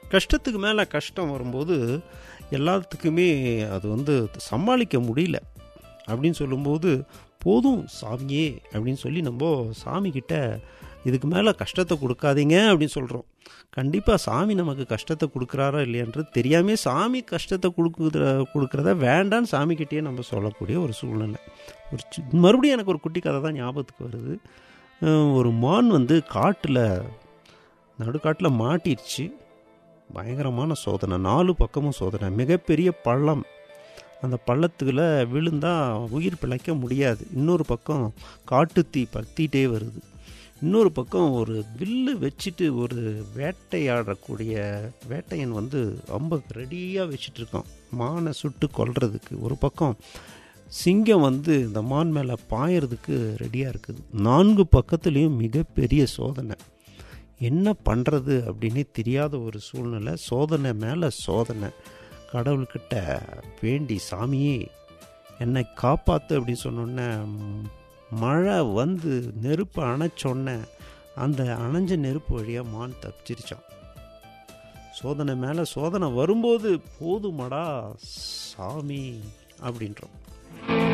கஷ்டத்துக்கு மேலே கஷ்டம் வரும்போது எல்லாத்துக்குமே அது வந்து சமாளிக்க முடியல அப்படின்னு சொல்லும்போது போதும் சாமியே அப்படின்னு சொல்லி நம்ம சாமிக்கிட்ட இதுக்கு மேலே கஷ்டத்தை கொடுக்காதீங்க அப்படின்னு சொல்கிறோம் கண்டிப்பாக சாமி நமக்கு கஷ்டத்தை கொடுக்குறாரா இல்லையான்றது தெரியாமே சாமி கஷ்டத்தை கொடுக்குற கொடுக்குறத வேண்டான்னு சாமிக்கிட்டேயே நம்ம சொல்லக்கூடிய ஒரு சூழ்நிலை ஒரு சி- மறுபடியும் எனக்கு ஒரு குட்டி கதை தான் ஞாபகத்துக்கு வருது அஹ் ஒரு மான் வந்து காட்டில் நடுக்காட்டில் மாட்டிருச்சு பயங்கரமான சோதனை நாலு பக்கமும் சோதனை மிகப்பெரிய பள்ளம் அந்த பள்ளத்துக்குள்ள விழுந்தா உயிர் பிழைக்க முடியாது இன்னொரு பக்கம் காட்டுத்தீ பத்திட்டே வருது இன்னொரு பக்கம் ஒரு வில்லு வச்சுட்டு ஒரு வேட்டையாடக்கூடிய வேட்டையன் வந்து ரொம்ப ரெடியாக வச்சுட்டு இருக்கான் மானை சுட்டு கொல்றதுக்கு ஒரு பக்கம் சிங்கம் வந்து இந்த மான் மேலே பாயறதுக்கு ரெடியாக இருக்குது நான்கு பக்கத்துலேயும் மிகப்பெரிய சோதனை என்ன பண்ணுறது அப்படின்னே தெரியாத ஒரு சூழ்நிலை சோதனை மேலே சோதனை கடவுள்கிட்ட வேண்டி சாமியே என்னை காப்பாற்று அப்படின்னு சொன்னோன்னே ம், மழை வந்து நெருப்பு அணைச்சோன்னே அந்த அணைஞ்ச நெருப்பு வழியாக மான் தப்பிச்சிருச்சான் சோதனை மேலே சோதனை வரும்போது போதுமடா சாமி அப்படின்றோம்